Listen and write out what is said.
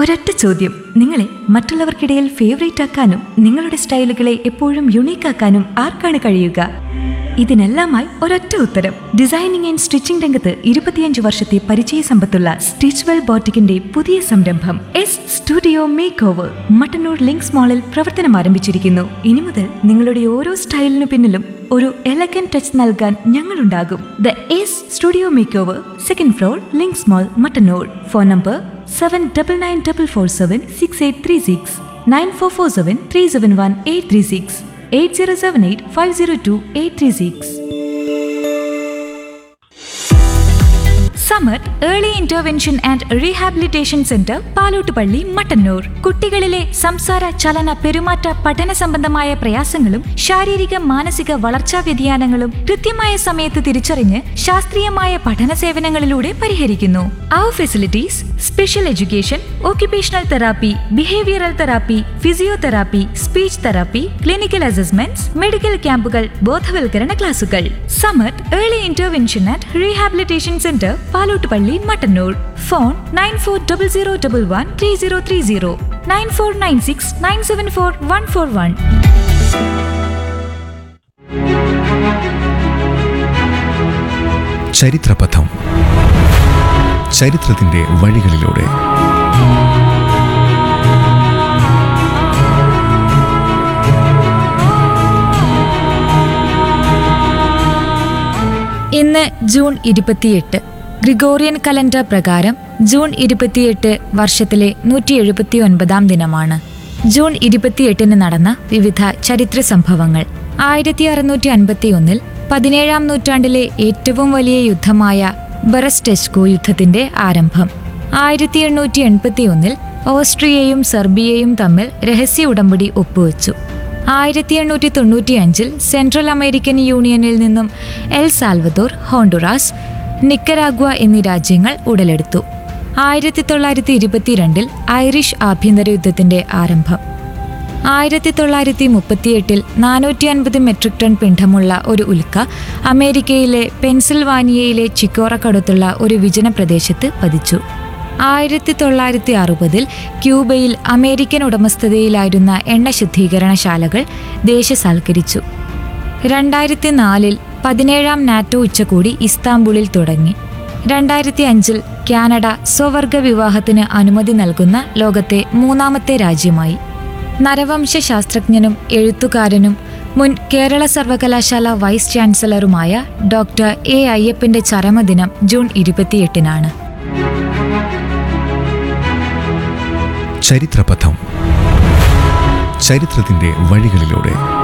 ഒരൊറ്റ ചോദ്യം നിങ്ങളെ മറ്റുള്ളവർക്കിടയിൽ ഫേവറേറ്റ് ആക്കാനും നിങ്ങളുടെ സ്റ്റൈലുകളെ എപ്പോഴും യുണീക്ക് ആക്കാനും ആർക്കാണ് കഴിയുക ഇതിനെല്ലാമായി ഒരൊറ്റ ഉത്തരം ഡിസൈനിങ് ആൻഡ് സ്റ്റിച്ചിംഗ് രംഗത്ത് ഇരുപത്തിയഞ്ച് വർഷത്തെ പരിചയ സമ്പത്തുള്ള സ്റ്റിച്ച്വെൽ ബോട്ടിക്കിന്റെ പുതിയ സംരംഭം S studio makeover Mattannur Links മാളിൽ പ്രവർത്തനം ആരംഭിച്ചിരിക്കുന്നു ഇനി മുതൽ നിങ്ങളുടെ ഓരോ സ്റ്റൈലിനു പിന്നിലും ഒരു എലഗൻ ടച്ച് നൽകാൻ ഞങ്ങളുണ്ടാകും the S studio makeover second floor Links mall Mattannur phone number seven double nine double four seven six eight three six nine four four seven three seven one eight three six eight zero seven eight five zero two eight three six Samar early intervention and rehabilitation centre Palottupalli Mattannur കുട്ടികളിലെ സംസാര ചലന പെരുമാറ്റ പഠന സംബന്ധമായ പ്രയാസങ്ങളും ശാരീരിക മാനസിക വളർച്ചാ വ്യതിയാനങ്ങളും കൃത്യമായ സമയത്ത് തിരിച്ചറിഞ്ഞ് ശാസ്ത്രീയമായ പഠന സേവനങ്ങളിലൂടെ പരിഹരിക്കുന്നു അവർ facilities special education occupational therapy behavioural therapy physiotherapy speech therapy clinical assessments medical ക്യാമ്പുകൾ ബോധവൽക്കരണ ക്ലാസുകൾ Samath early intervention and rehabilitation centre Palottupalli Mattannur phone nine four double zero double one three zero three zero nine four nine six nine seven four one four one ചരിത്രപഥം ചരിത്രത്തിന്റെ വഴികളിലൂടെ ഇന്ന് June ഇരുപത്തിയെട്ട് Gregorian calendar പ്രകാരം June ഇരുപത്തിയെട്ട് വർഷത്തിലെ നൂറ്റി എഴുപത്തി ഒൻപതാം ദിനമാണ് ജൂൺ ഇരുപത്തിയെട്ടിന് നടന്ന വിവിധ ചരിത്ര സംഭവങ്ങൾ ആയിരത്തി അറുന്നൂറ്റി അൻപത്തി ഒന്നിൽ പതിനേഴാം നൂറ്റാണ്ടിലെ ഏറ്റവും വലിയ യുദ്ധമായ ബറസ്റ്റെസ്കോ യുദ്ധത്തിന്റെ ആരംഭം ആയിരത്തി എണ്ണൂറ്റി എൺപത്തി ഒന്നിൽ ഓസ്ട്രിയയും സെർബിയയും തമ്മിൽ രഹസ്യ ഉടമ്പടി ഒപ്പുവെച്ചു ആയിരത്തി എണ്ണൂറ്റി തൊണ്ണൂറ്റി അഞ്ചിൽ സെൻട്രൽ അമേരിക്കൻ യൂണിയനിൽ നിന്നും എൽ സാൽവദോർ ഹോണ്ടുറാസ് നിക്കരാഗ്വ എന്നീ രാജ്യങ്ങൾ ഉടലെടുത്തു ആയിരത്തി തൊള്ളായിരത്തി ഇരുപത്തിരണ്ടിൽ ഐറിഷ് ആഭ്യന്തര യുദ്ധത്തിന്റെ ആരംഭം ആയിരത്തി തൊള്ളായിരത്തി മുപ്പത്തിയെട്ടിൽ നാനൂറ്റി അൻപത് മെട്രിക് ടൺ പിണ്ഡമുള്ള ഒരു ഉൽക്ക അമേരിക്കയിലെ പെൻസിൽവാനിയയിലെ ചിക്കോറക്കടുത്തുള്ള ഒരു വിജന പ്രദേശത്ത് പതിച്ചു ആയിരത്തി തൊള്ളായിരത്തി അറുപതിൽ ക്യൂബയിൽ അമേരിക്കൻ ഉടമസ്ഥതയിലായിരുന്ന എണ്ണ ശുദ്ധീകരണശാലകൾ ദേശസാൽക്കരിച്ചു രണ്ടായിരത്തി നാലിൽ പതിനേഴാം നാറ്റോ ഉച്ചകോടി ഇസ്താംബുളിൽ തുടങ്ങി രണ്ടായിരത്തി അഞ്ചിൽ കാനഡ സ്വവർഗ വിവാഹത്തിന് അനുമതി നൽകുന്ന ലോകത്തെ മൂന്നാമത്തെ രാജ്യമായി നരവംശ ശാസ്ത്രജ്ഞനും എഴുത്തുകാരനും മുൻ കേരള സർവകലാശാല വൈസ് ചാൻസലറുമായ ഡോക്ടർ എ അയ്യപ്പന്റെ ചരമദിനം ജൂൺ ഇരുപത്തിയെട്ടിനാണ് ചരിത്രപഥം ചരിത്രത്തിന്റെ വഴികളിലൂടെ